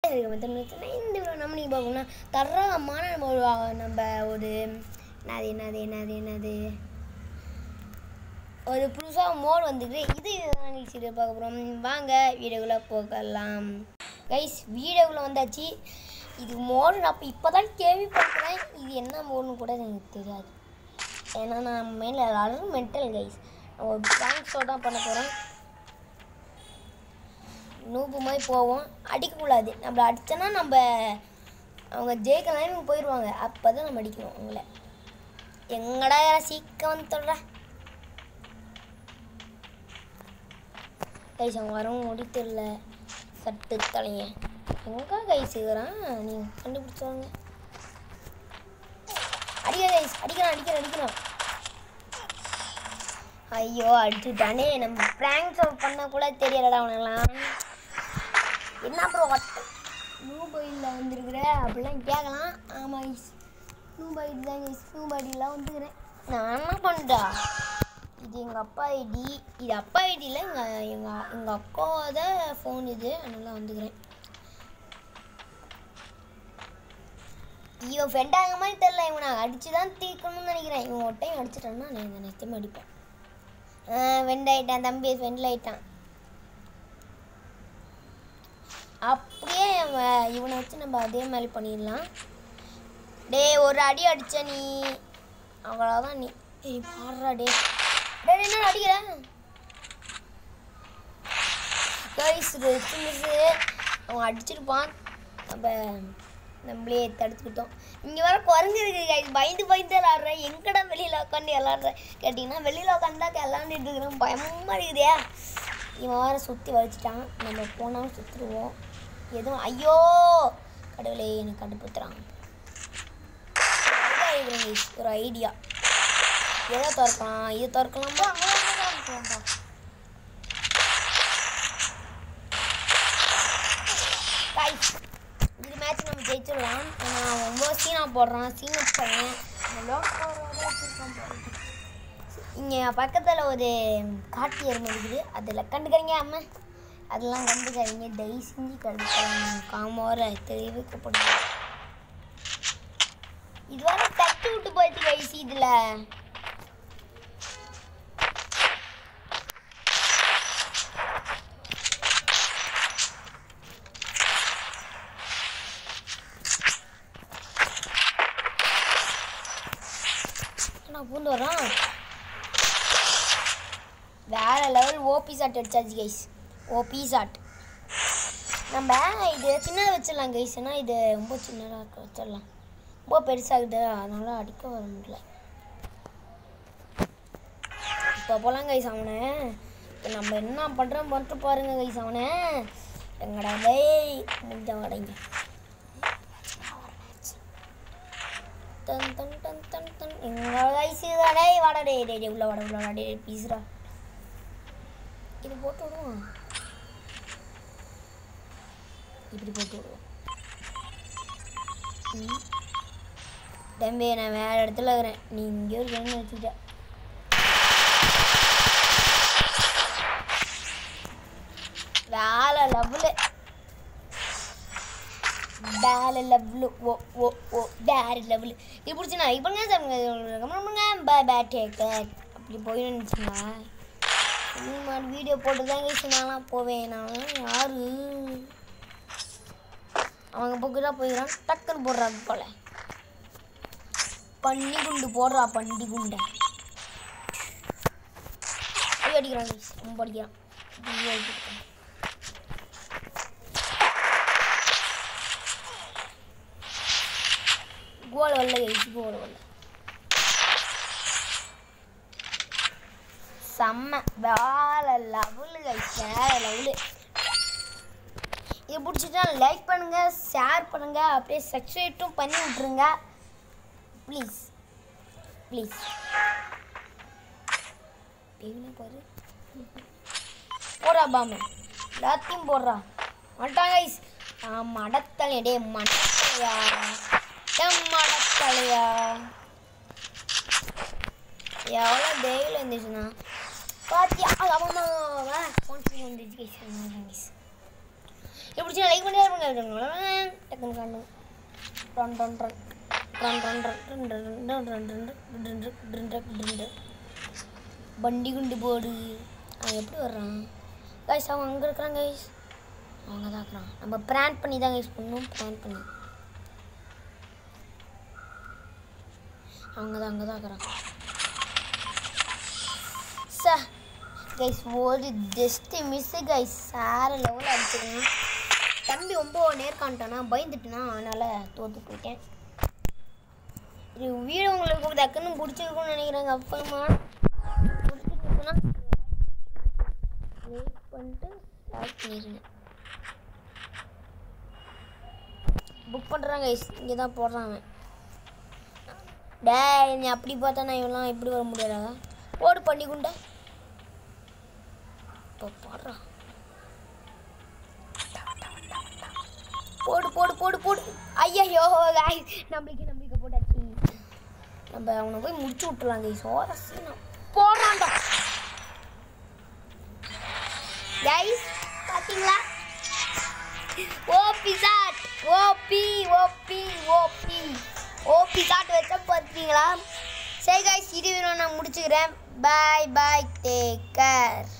இருக்க மாதிரி இந்த video நம்ம நீங்கள் பார்க்கணும்னா தரமான நம்ம ஒரு அஹ், நம்ம ஒரு என்னது என்னது என்னது என்னது ஒரு புதுசாக மோட் வந்துருக்கு இது நாங்கள் சீரியல் பார்க்க போகிறோம் வாங்க வீடியோக்குள்ளே போகலாம் கைஸ் வீடியோக்குள்ளே வந்தாச்சு இது மோடு நான் இப்போ இப்போ தான் கேள்விப்பட்டேன் இது என்ன மோடுன்னு கூட எனக்கு தெரியாது ஏன்னா நான் மெயினில் எல்லாரும் மென்டல் கைஸ் நம்ம ஒரு ப்ராங்க் ஷோ தான் பண்ண போகிறோம் நூப்பு மாதிரி போவோம் அடிக்கக்கூடாது நம்மளை அடித்தோன்னா நம்ம அவங்க ஜெயிக்கலாம்னு போயிடுவாங்க அப்போ தான் நம்ம அடிக்கணும் அவங்கள எங்கடா சீக்கிரம் வந்து தொடுற கைஸ் அவங்க வரவும் முடித்தில்ல சட்டு தலைங்க எங்கே கைஸ் இருக்கிறான் நீ கண்டுபிடிச்சவங்க அடிக்க கைஸ் அடிக்கிறான் அடிக்கிறான் அடிக்கிறான் ஐயோ அடிச்சுட்டானே நம்ம ப்ராங்க் ஷோ பண்ண கூட தெரியலடா அவனெல்லாம் என்ன ப்ரோ நூபையில் வந்திருக்கிற அப்படிலாம் கேட்கலாம் ஆமாம் கைஸ் நூபாய்டு தான் கைஸ் நூபாய்டிலாம் வந்துக்கிறேன் நான் என்ன பண்ணிட்டா இது எங்கள் அப்பா ஐடி இது அப்பா ஐடியில் எங்கள் எங்கள் எங்கள் அக்காவோட ஃபோன் இது அதனால வந்துக்கிறேன் இவன் ஃப்ரெண்ட் ஆக மாதிரி தெரில இவன் நான் அடிச்சு தான் தீர்க்கணும்னு நினைக்கிறேன் இவன் ஒரு டைம் அடிச்சிட்டான்னா நான் இந்த நெக்ஸ்ட் அடிப்பேன் வெண்ட் ஆயிட்டான் தம்பி வெண்டில் ஆயிட்டான் அப்படியே அவன் இவனை வச்சு நம்ம அதே மாதிரி பண்ணிடலாம் டேய் ஒரு அடி அடிச்ச நீ அவ்வளோதான் நீ ஏய் பாடுறா டே டேய் என்ன அடிக்கிற கைஸ் மிஸ்ஸு அவன் அடிச்சிருப்பான் நம்ம நம்மளே தடுத்துக்கிட்டோம் இங்கே வர குரங்கு இருக்கு கைஸ் பயந்து பயந்து விளாட்றேன் எங்கடா வெளியில் உட்காந்து விளாட்றேன் கேட்டிங்கன்னா வெளியில் உட்காந்து தான் விளாண்டுட்டு இருக்கிறேன் பயமாக இருக்குதே இவன் வேறு சுற்றி வலிச்சிட்டான் நம்ம போனாலும் சுற்றுருவோம் எதுவும் ஐயோ கடவுளே எனக்கு கண்டுபிடித்துறான் ஒரு ஐடியா எதை திறக்கலாம் இது திறக்கலாமா திறக்கலாம்ப்பா கைஸ் இது மேட்ச் நம்ம ஜெயிச்சிடலாம் ஆனால் ரொம்ப சீனா போடுறான் சீனா பையன் இங்கே பக்கத்தில் ஒரு காட்டு எருமை இருக்குது அதில் கண்டுக்கிறீங்க அம்மா அதெல்லாம் கண்டுக்காதீங்க தயவு செஞ்சு கண்டுக்கலாம் காமோர தெரிவிக்கப்படுது இது வர தட்டு விட்டு போயிடுச்சு கைஸ் இதில் நான் பூந்து வரான் வேற லெவல் ஓபி ஷாட் அடிச்சாச்சு கைஸ் ஓபி ஷாட் நம்ம இது சின்னதாக வச்சிடலாம் கைஸ் ஏன்னா இது ரொம்ப சின்னதாக வச்சிடலாம் ரொம்ப பெருசாகுது அதனால அடிக்க வர முடியல இப்போ போகலாம் கைஸ் அவனை இப்போ நம்ம என்ன பண்ணுறோம் பண்ணிட்டு பாருங்க கைஸ் அவனை எங்கடா டேய் முடிஞ்ச வடைங்க தன் தன் தன் தன் தன் எங்க கைஸ் டேய் வாடா டேய் டேய் டேய், உள்ள வாடா உள்ள வாடா டேய் பீஸ்ரா இது போட்டு விடுவோம் இப்படி போட்டு விடுவோம் ம். தம்பி நான் வேற இடத்துல இருக்கிறேன் நீ இங்கே இருக்கேன்னு வச்சுட்ட வேலை லெவலு வேலை லெவலு ஓ ஓ ஓ வேறு லெவலு இது பிடிச்சினா இப்போங்க சாப்பிடுங்க பை பை டேக் அப்படி போயிடுச்சுங்க இந்த மாதிரி வீடியோ போட்டு தான் கேசுனாலாம் போவேன் நான் யாரு அவங்க போக்கு தான் போயிடறான் டக்குன்னு போடுறாங்க போல பன்னி குண்டு போடுறா பண்டி குண்டை போய் அடிக்கிறான் guys. ரொம்ப அடிக்கிறான் ஐயோ, அடிக்கிறான். கோல் வரல கைஸ் கோல் வரல செம்ம வேற லெவலு கைஸ் வேற லெவலு இது பிடிச்சிட்டா லைக் பண்ணுங்க ஷேர் பண்ணுங்க அப்படியே சப்ஸ்கிரைட்டும் பண்ணி விட்ருங்க ப்ளீஸ் ப்ளீஸ் பாரு போடுறா பாம எல்லாத்தையும் போடுறா மாட்டான் கைஸ் மடத்தலை டே மடத்தலையா என் மடத்தலையா எவ்வளோ டெய்லி இருந்துச்சுண்ணா பாத்தியா அவன் ஃபோன் வந்துச்சு கைஸ் இப்படி லைக் பண்ணி இருப்பாங்க டக்குன்னு காணும் run run run run run run run run run run run run run run run வண்டி குண்டு போடு அவன் எப்படி வர்றான் கைஸ் அவன் அங்கே இருக்கிறான் கைஸ் அவங்க தான் இருக்கிறான் நம்ம ப்ரான் பண்ணி தான் கைஸ் பண்ணணும் ப்ரான் பண்ணி அவங்க தான் அங்கே தான் இருக்கிறான் ச கைஸ் ஒரு ஜஸ்ட் மிஸ்ஸு கைஸ் சார லெவலில் அடிச்சிருக்கேன் தம்பி ரொம்ப நேர்காண்டானா பயந்துட்டுனா அதனால் தோற்று போயிட்டேன் இது வீடியோ உங்களுக்கு டக்குன்னு பிடிச்சிருக்கும்னு நினைக்கிறேங்க அப்புறமா பிடிச்சிருக்குன்னா லைக் பண்ணிட்டு ஷேர் பண்ணிடுங்க புக் பண்ணுறாங்க இங்கே தான் போடுறான் அவன் டேய் நீ அப்படி பார்த்தா நான் இவெல்லாம் எப்படி வர முடியாதா ஓடு பண்ணி குண்டா இப்போ போடுறான் போடு போடு போடு போடு ஐயோ காய் நம்மளுக்கு நம்மளுக்கு போட்டாச்சு நம்ம அவனை போய் முடிச்சு விட்டுலாம் கை சோரசீனா போடுறான்டா கைஸ் பாத்தீங்களா OP shot OP OP OP OP shot வச்ச பார்த்தீங்களா சரி கைஸ் இது வேணும் நான் முடிச்சுக்கிறேன் பாய் பாய் டேக் கேர்